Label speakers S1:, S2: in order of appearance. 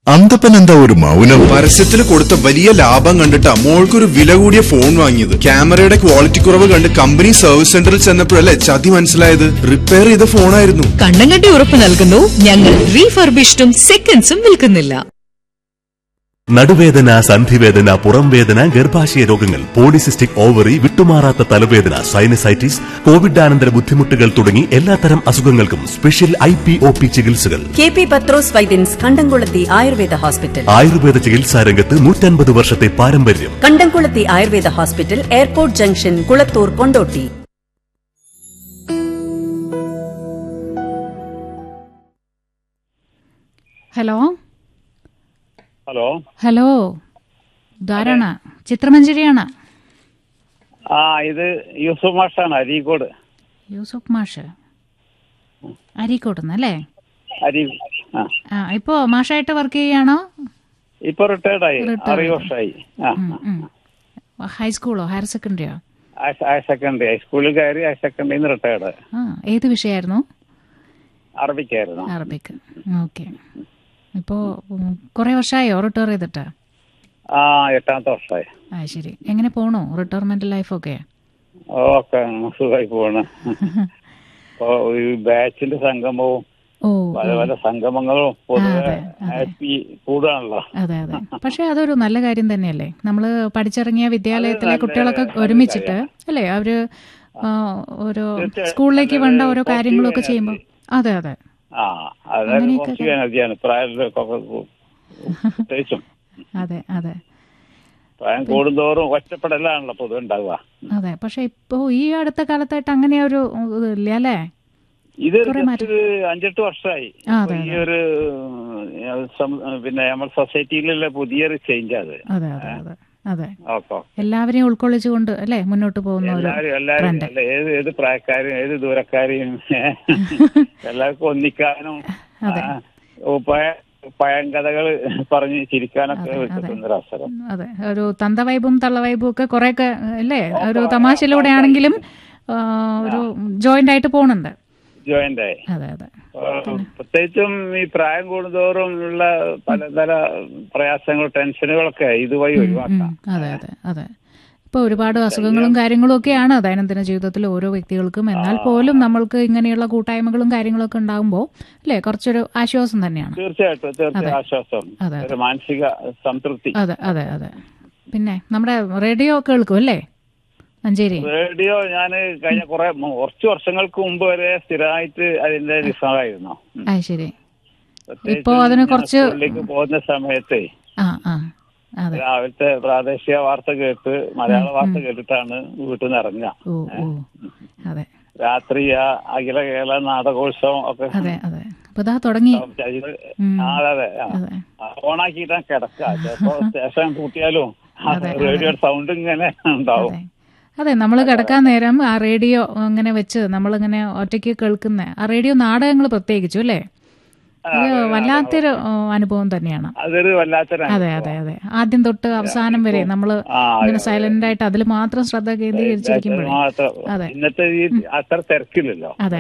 S1: അന്തപ്പൻ എന്താ ഒരു മൗനം
S2: പരസ്യത്തിൽ കൊടുത്ത വലിയ ലാഭം കണ്ടിട്ടാ മോൾക്കൊരു വില കൂടിയ ഫോൺ വാങ്ങിയത് ക്യാമറയുടെ ക്വാളിറ്റി കുറവ് കണ്ട് കമ്പനി സർവീസ് സെന്ററിൽ ചെന്നപ്പോഴല്ലേ ചതി മനസ്സിലായത് റിപ്പയർ ചെയ്ത ഫോണായിരുന്നു
S3: കണ്ണം കണ്ടി ഉറപ്പ് നൽകുന്നു ഞങ്ങൾ റീഫർബിഷ്ഡും സെക്കൻഡ്സും വിൽക്കുന്നില്ല
S4: നടുവേദന സന്ധിവേദന പുറംവേദന ഗർഭാശയ രോഗങ്ങൾ പോളിസിസ്റ്റിക് ഓവറി വിട്ടുമാറാത്ത തലവേദന സൈനസൈറ്റിസ് കോവിഡാനന്തര ബുദ്ധിമുട്ടുകൾ തുടങ്ങി എല്ലാത്തരം അസുഖങ്ങൾക്കും special I P O P ചികിത്സകൾ
S5: കെ പി പത്രോസ് വൈദ്യൻസ് കണ്ടംകുളത്തി ആയുർവേദ ഹോസ്പിറ്റൽ
S4: ആയുർവേദ ചികിത്സാ രംഗത്ത് നൂറ്റൻപത് വർഷത്തെ പാരമ്പര്യം
S5: Kandamkulathi Ayurveda hospital airport junction Kulathur Kondotty
S6: hello
S7: hello
S6: hello ധാരാണ് ചിത്രമഞ്ജരിയാണ്
S7: ആ ഇത് യൂസുഫ് മാഷാണ് അരീക്കോട്
S6: യൂസുഫ് മാഷ് അരീക്കോട്ടുന്ന് അല്ലേ
S7: അരി ആ
S6: ആ ഇപ്പോ മാഷായിട്ട് വർക്ക് ചെയ്യാണോ
S7: ഇപ്പൊ റിട്ടയർഡായി
S6: Retired.
S7: ആറ് വർഷമായി ആ
S6: ഉം, ഉം. ഹൈസ്കൂളോ ഹയർ സെക്കൻഡറിയോ
S7: ഹയർ സെക്കൻഡറി ഹൈസ്കൂളിൽ കയറി ഹയർ സെക്കൻഡറിന്ന് റിട്ടയർഡ്
S6: ആ ഏത് വിഷയമായിരുന്നു
S7: അറബിക്കായിരുന്നു
S6: അറബിക് ഓക്കെ ഇപ്പോ ഉം, കുറെ വർഷമായോ റിട്ടയർ ചെയ്തിട്ട്
S7: ആ എട്ടാമത്തെ വർഷമായി
S6: ആ ശരി എങ്ങനെ പോണു റിട്ടയർമെന്റ് ലൈഫൊക്കെ
S7: ഓക്കെ സുഖമായി പോവാണ് ഇപ്പൊ ഈ ബാച്ചിന്റെ സംഗമവും
S6: ഓ
S7: പല പല സംഗമങ്ങളും പൊതുവെ
S6: അതെ, അതെ.
S7: ഹാപ്പി കൂടുകയാണല്ലോ
S6: അതെ അതെ പക്ഷെ അതൊരു നല്ല കാര്യം തന്നെയല്ലേ നമ്മള് പഠിച്ചിറങ്ങിയ വിദ്യാലയത്തിലെ കുട്ടികളൊക്കെ ഒരുമിച്ചിട്ട് അല്ലേ അവര് ആ, ഓരോ സ്കൂളിലേക്ക് വേണ്ട ഓരോ കാര്യങ്ങളൊക്കെ ചെയ്യുമ്പോൾ അതെ അതെ
S7: ആ അതായത്
S6: അങ്ങനെയൊക്കെ
S7: കുറച്ച് എനർജിയാണ് പ്രായത്തിലൊക്കെ പ്രത്യേകിച്ചും
S6: അതെ അതെ
S7: പ്രായം കൂടുന്തോറും ഒറ്റപ്പെടലാണല്ലോ പൊതുവെ ഉണ്ടാവുക
S6: അതെ പക്ഷെ ഇപ്പോ ഈ അടുത്ത കാലത്തായിട്ട് അങ്ങനെ ഒരു ഇത് ഇല്ല അല്ലേ
S7: ഇത്
S6: കുറെ
S7: just
S6: മാറ്റം.
S7: ഒരു അഞ്ചെട്ട് വർഷമായി
S6: ആ,
S7: അപ്പൊ
S6: അതെ,
S7: ഈ ഒരു ഏഹ്, സം- പിന്നെ നമ്മുടെ സൊസൈറ്റിയിലുള്ള പുതിയൊരു ചേഞ്ച് അത്
S6: അതെ അതെ അതെ അതെ
S7: ഓക്കെ
S6: എല്ലാവരെയും ഉൾക്കൊള്ളിച്ചുകൊണ്ട് അല്ലേ മുന്നോട്ട് പോകുന്ന ഒരു
S7: എല്ലാരും എല്ലാരും
S6: ട്രെൻഡ്
S7: അല്ല, ഏത് ഏത് പ്രായക്കാരും ഏത് ദൂരക്കാരെയും എല്ലാവർക്കും ഒന്നിക്കാനും
S6: അതെ.
S7: ആ, ഓ, പഴ- പഴങ്കഥകൾ പറഞ്ഞ് ചിരിക്കാനൊക്കെ
S6: അതെ, അതെ.
S7: കിട്ടുന്നൊരു അവസരം
S6: അതെ ഒരു തന്ത വൈബും തള്ള വൈബും ഒക്കെ കുറെയൊക്കെ അല്ലേ ഒരു തമാശയിലൂടെ ആണെങ്കിലും ആ, ഒരു ജോയിന്റ് ആയിട്ട് പോകുന്നുണ്ട്
S7: ജോയിന്റ് ആയി
S6: അതെ അതെ
S7: ഏഹ്, പ്രത്യേകിച്ചും ഈ പ്രായം കൂടുന്തോറും ഉള്ള പലതര പ്രയാസങ്ങൾ ടെൻഷനുകളൊക്കെ ഇതുവഴി
S6: ഉം,
S7: ഒഴിവാക്കാം
S6: അതെ അതെ അതെ ഇപ്പൊ ഒരുപാട് അസുഖങ്ങളും കാര്യങ്ങളും ഒക്കെയാണ് ദൈനംദിന ജീവിതത്തിൽ ഓരോ വ്യക്തികൾക്കും എന്നാൽ പോലും നമ്മൾക്ക് ഇങ്ങനെയുള്ള കൂട്ടായ്മകളും കാര്യങ്ങളൊക്കെ ഉണ്ടാകുമ്പോൾ അല്ലേ കുറച്ചൊരു ആശ്വാസം തന്നെയാണ്
S7: തീർച്ചയായിട്ടും
S6: അതെ.
S7: തീർച്ചയായും ആശ്വാസം
S6: അതെ,
S7: ഒരു മാനസിക സംതൃപ്തി
S6: അതെ അതെ അതെ പിന്നെ നമ്മുടെ റേഡിയോ കേൾക്കും അല്ലേ മഞ്ചേരി
S7: റേഡിയോ ഞാൻ കഴിഞ്ഞ കുറെ മു- കുറച്ച് വർഷങ്ങൾക്ക് മുമ്പ് വരെ സ്ഥിരമായിട്ട് അതിന്റെ ലിസണറായിരുന്നു ഉം.
S6: ആ ശരി
S7: പ്രത്യേകിച്ചും
S6: ഇപ്പോ അതിന്
S7: ഞാൻ
S6: കുറച്ച്
S7: സ്കൂളിലേക്ക് പോകുന്ന സമയത്ത്
S6: ആ ആ അതെ
S7: രാവിലത്തെ പ്രാദേശിക വാർത്ത കേട്ട് മലയാള വാർത്ത കേട്ടിട്ടാണ് വീട്ടിൽ നിന്ന് ഇറങ്ങുക
S6: ഓ ഓ അതെ
S7: രാത്രി ആ അഖില കേരള നാടകോത്സവം ഒക്കെ
S6: അതെ അതെ അപ്പൊ ഇതാ തുടങ്ങി
S7: ഇത്
S6: ഉം.
S7: ആ, അതെ അതെ ആ.
S6: അതെ
S7: ആ, ഓണാക്കിയിട്ടാ കിടക്കുക ചിലപ്പോ സ്റ്റേഷൻ കൂട്ടിയാലും
S6: അതെ,
S7: റേഡിയോ സൗണ്ട് ഇങ്ങനെ ഉണ്ടാവും
S6: അതെ അതെ നമ്മൾ കിടക്കാൻ നേരം ആ റേഡിയോ അങ്ങനെ വെച്ച് നമ്മളിങ്ങനെ ഒറ്റയ്ക്ക് കേൾക്കുന്ന ആ റേഡിയോ നാടകങ്ങൾ പ്രത്യേകിച്ചു അല്ലേ അത് വല്ലാത്തൊരു ആ, അനുഭവം തന്നെയാണ്
S7: അതൊരു വല്ലാത്തൊരു
S6: അതെ അതെ അതെ ആദ്യം തൊട്ട് അവസാനം വരെ നമ്മൾ
S7: ആ,
S6: ഇങ്ങനെ സൈലന്റ് ആയിട്ട് അതിൽ മാത്രം ശ്രദ്ധ കേന്ദ്രീകരിച്ചിരിക്കുമ്പോഴേ
S7: മാത്രം
S6: അതെ.
S7: ഇന്നത്തെ ഈ അത്ര തിരക്കില്ലല്ലോ
S6: അതെ